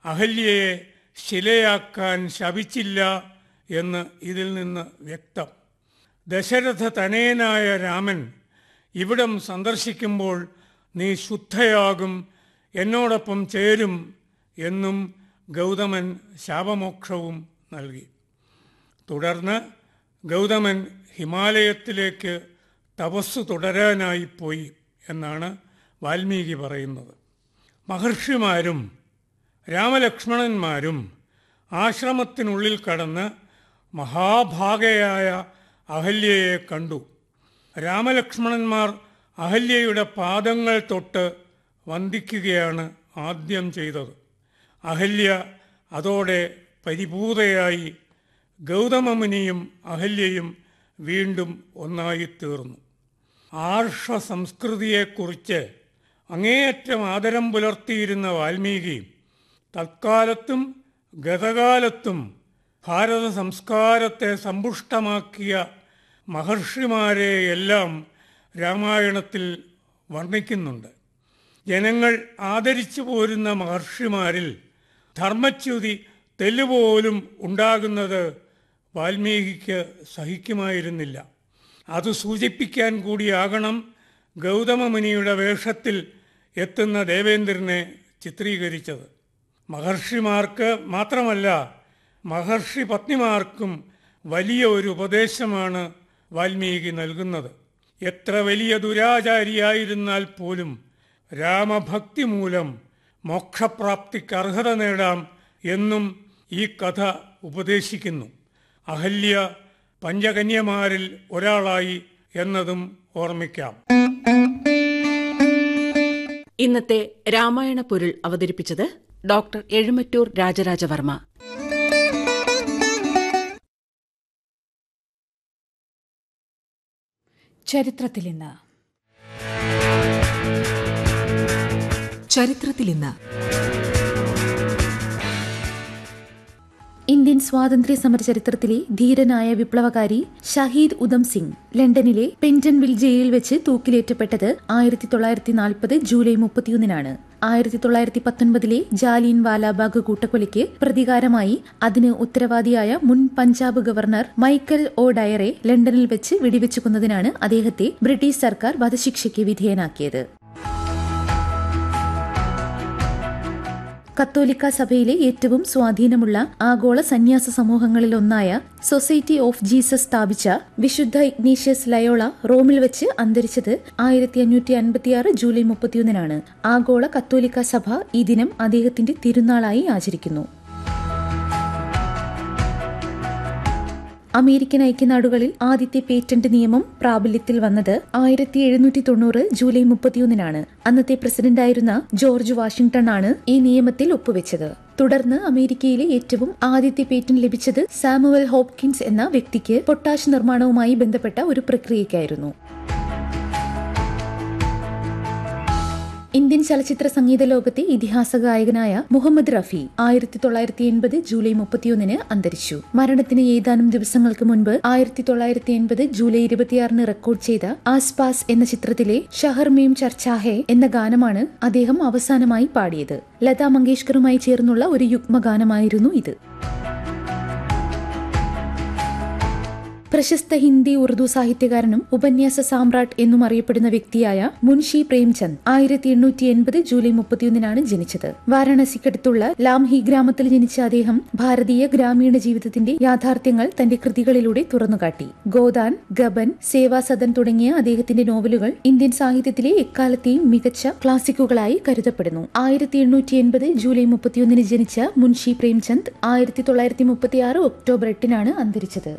അഹല്യയെ ശിലയാക്കാൻ ശപിച്ചില്ല എന്ന് ഇതിൽ നിന്ന് വ്യക്തം ദശരഥ തനയനായ രാമൻ ഇവിടം സന്ദർശിക്കുമ്പോൾ നീ ശുദ്ധയാകും എന്നോടൊപ്പം ചേരും എന്നും ഗൗതമൻ ശാപമോക്ഷവും നൽകി തുടർന്ന് ഗൗതമൻ ഹിമാലയത്തിലേക്ക് തപസ്സു തുടരാനായി പോയി എന്നാണ് വാൽമീകി പറയുന്നത് മഹർഷിമാരും രാമലക്ഷ്മണന്മാരും ആശ്രമത്തിനുള്ളിൽ കടന്ന് മഹാഭാഗയായ അഹല്യയെ കണ്ടു രാമലക്ഷ്മണന്മാർ അഹല്യയുടെ പാദങ്ങൾ തൊട്ട് വന്ദിക്കുകയാണ് ആദ്യം ചെയ്തത് അഹല്യ അതോടെ പരിപൂതയായി ഗൗതമമുനിയും അഹല്യയും വീണ്ടും ഒന്നായിത്തീർന്നു ആർഷ സംസ്കൃതിയെക്കുറിച്ച് അങ്ങേയറ്റം ആദരം പുലർത്തിയിരുന്ന വാൽമീകി തൽക്കാലത്തും ഗതകാലത്തും ഭാരത സംസ്കാരത്തെ സമ്പുഷ്ടമാക്കിയ മഹർഷിമാരെയെല്ലാം രാമായണത്തിൽ വർണ്ണിക്കുന്നുണ്ട് ജനങ്ങൾ ആദരിച്ചു പോരുന്ന മഹർഷിമാരിൽ ധർമ്മച്യുതി തെല്ലുപോലും ഉണ്ടാകുന്നത് വാൽമീകിക്ക് സഹിക്കുമായിരുന്നില്ല അത് സൂചിപ്പിക്കാൻ കൂടിയാകണം ഗൗതമമുനിയുടെ വേഷത്തിൽ എത്തുന്ന ദേവേന്ദ്രനെ ചിത്രീകരിച്ചത് മഹർഷിമാർക്ക് മാത്രമല്ല മഹർഷി പത്നിമാർക്കും വലിയ ഒരു ഉപദേശമാണ് വാൽമീകി നൽകുന്നത് എത്ര വലിയ ദുരാചാരിയായിരുന്നാൽ പോലും രാമഭക്തി മൂലം മോക്ഷപ്രാപ്തിക്ക് അർഹത നേടാം എന്നും ഈ കഥ ഉപദേശിക്കുന്നു അഹല്യ പഞ്ചകന്യമാരിൽ ഒരാളായി എന്നതും ഓർമ്മിക്കാം ഇന്നത്തെ രാമായണ പൊരുൾ അവതരിപ്പിച്ചത് ഡോക്ടർ എഴുമറ്റൂർ രാജരാജവർമ്മ ചരിത്രത്തിൽ ഇന്ന് ചരിത്രത്തിൽ ഇന്ന് ഇന്ത്യൻ സ്വാതന്ത്ര്യ സമര ചരിത്രത്തിലെ ധീരനായ വിപ്ലവകാരി ഷഹീദ് ഉധം സിംഗ് ലണ്ടനിലെ പെൻറ്റൻവിൽ ജയിലിൽ വെച്ച് തൂക്കിലേറ്റപ്പെട്ടത് ആയിരത്തി തൊള്ളായിരത്തി നാൽപ്പത് ജൂലൈ മുപ്പത്തിയൊന്നിനാണ് ആയിരത്തി തൊള്ളായിരത്തി പത്തൊൻപതിലെ ജാലിയൻ വാലാബാഗ് കൂട്ടക്കൊലയ്ക്ക് പ്രതികാരമായി അതിന് ഉത്തരവാദിയായ മുൻ Punjab governor Michael O Dwyer ലണ്ടനിൽ വെച്ച് വെടിവെച്ചു കൊന്നതിനാണ് അദ്ദേഹത്തെ ബ്രിട്ടീഷ് സർക്കാർ വധശിക്ഷയ്ക്ക് വിധേയനാക്കിയത് കത്തോലിക്ക സഭയിലെ ഏറ്റവും സ്വാധീനമുള്ള ആഗോള സന്യാസ സമൂഹങ്ങളിൽ ഒന്നായ സൊസൈറ്റി ഓഫ് ജീസസ് സ്ഥാപിച്ച വിശുദ്ധ ഇഗ്നീഷ്യസ് ലയോള റോമിൽ വെച്ച് അന്തരിച്ചത് ആയിരത്തി അഞ്ഞൂറ്റി അൻപത്തിയാറ് ജൂലൈ മുപ്പത്തിയൊന്നിനാണ് ആഗോള കത്തോലിക്ക സഭ ഈ ദിനം അദ്ദേഹത്തിന്റെ തിരുനാളായി ആചരിക്കുന്നു അമേരിക്കൻ ഐക്യനാടുകളിൽ ആദ്യത്തെ പേറ്റന്റ് നിയമം പ്രാബല്യത്തിൽ വന്നത് ആയിരത്തി എഴുന്നൂറ്റി തൊണ്ണൂറ് ജൂലൈ മുപ്പത്തിയൊന്നിനാണ് അന്നത്തെ പ്രസിഡന്റായിരുന്ന ജോർജ് വാഷിംഗ്ടൺ ആണ് ഈ നിയമത്തിൽ ഒപ്പുവെച്ചത് തുടർന്ന് അമേരിക്കയിലെ ഏറ്റവും ആദ്യത്തെ പേറ്റന്റ് ലഭിച്ചത് സാമുവൽ ഹോപ്കിൻസ് എന്ന വ്യക്തിക്ക് പൊട്ടാഷ് നിർമ്മാണവുമായി ബന്ധപ്പെട്ട ഒരു പ്രക്രിയയ്ക്കായിരുന്നു ഇന്ത്യൻ ചലച്ചിത്ര സംഗീത ലോകത്തെ ഇതിഹാസ ഗായകനായ മുഹമ്മദ് റഫി ആയിരത്തി തൊള്ളായിരത്തി എൺപത് ജൂലൈ മുപ്പത്തിയൊന്നിന് അന്തരിച്ചു മരണത്തിന് ഏതാനും ദിവസങ്ങൾക്ക് മുൻപ് ആയിരത്തി തൊള്ളായിരത്തി എൺപത് ജൂലൈ ഇരുപത്തിയാറിന് റെക്കോർഡ് ചെയ്ത ആസ്പാസ് എന്ന ചിത്രത്തിലെ ഷഹർ മീം ചർച്ചാഹെ എന്ന ഗാനമാണ് അദ്ദേഹം അവസാനമായി പാടിയത് ലതാ മങ്കേഷ്കറുമായി ചേർന്നുള്ള ഒരു യുഗ്മഗാനമായിരുന്നു ഇത് പ്രശസ്ത ഹിന്ദി ഉറുദു സാഹിത്യകാരനും ഉപന്യാസ സാമ്രാട്ട് എന്നും അറിയപ്പെടുന്ന വ്യക്തിയായ മുൻഷി പ്രേംചന്ദ് ആയിരത്തി എണ്ണൂറ്റി എൺപത് ജൂലൈ മുപ്പത്തിയൊന്നിനാണ് ജനിച്ചത് വാരാണസിക്കടുത്തുള്ള ലാംഹി ഗ്രാമത്തിൽ ജനിച്ച അദ്ദേഹം ഭാരതീയ ഗ്രാമീണ ജീവിതത്തിന്റെ യാഥാർത്ഥ്യങ്ങൾ തന്റെ കൃതികളിലൂടെ തുറന്നുകാട്ടി ഗോദാൻ ഗബൻ സേവാസദൻ തുടങ്ങിയ അദ്ദേഹത്തിന്റെ നോവലുകൾ ഇന്ത്യൻ സാഹിത്യത്തിലെ എക്കാലത്തെയും മികച്ച ക്ലാസിക്കുകളായി കരുതപ്പെടുന്നു ആയിരത്തി എണ്ണൂറ്റി എൺപത് ജൂലൈ മുപ്പത്തിയൊന്നിന് ജനിച്ച മുൻഷി പ്രേംചന്ദ് ആയിരത്തി തൊള്ളായിരത്തി മുപ്പത്തിയാറ് ഒക്ടോബർ എട്ടിനാണ് അന്തരിച്ചത്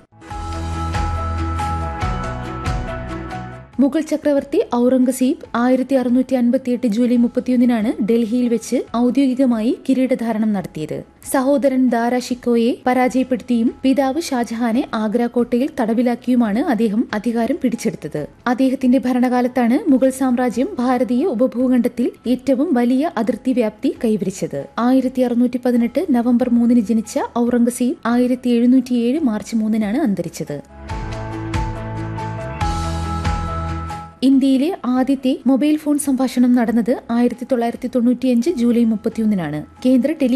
മുഗൾ ചക്രവർത്തി ഔറംഗസീബ് ആയിരത്തി അറുന്നൂറ്റി അൻപത്തിയെട്ട് ജൂലൈ മുപ്പത്തിയൊന്നിനാണ് ഡൽഹിയിൽ വെച്ച് ഔദ്യോഗികമായി കിരീടധാരണം നടത്തിയത് സഹോദരൻ ദാര ഷിക്കോയെ പരാജയപ്പെടുത്തിയും പിതാവ് ഷാജഹാനെ ആഗ്ര കോട്ടയിൽ തടവിലാക്കിയുമാണ് അദ്ദേഹം അധികാരം പിടിച്ചെടുത്തത് അദ്ദേഹത്തിന്റെ ഭരണകാലത്താണ് മുഗൾ സാമ്രാജ്യം ഭാരതീയ ഉപഭൂഖണ്ഡത്തിൽ ഏറ്റവും വലിയ അതിർത്തി വ്യാപ്തി കൈവരിച്ചത് ആയിരത്തി അറുന്നൂറ്റി പതിനെട്ട് നവംബർ മൂന്നിന് ജനിച്ച ഔറംഗസീബ് ആയിരത്തി എഴുന്നൂറ്റിയേഴ് മാർച്ച് മൂന്നിനാണ് അന്തരിച്ചത് ഇന്ത്യയിലെ ആദ്യത്തെ മൊബൈൽ ഫോൺ സംഭാഷണം നടന്നത് ആയിരത്തി തൊള്ളായിരത്തി തൊണ്ണൂറ്റിയഞ്ച് ജൂലൈ മുപ്പത്തിയൊന്നിനാണ് കേന്ദ്ര ടെലി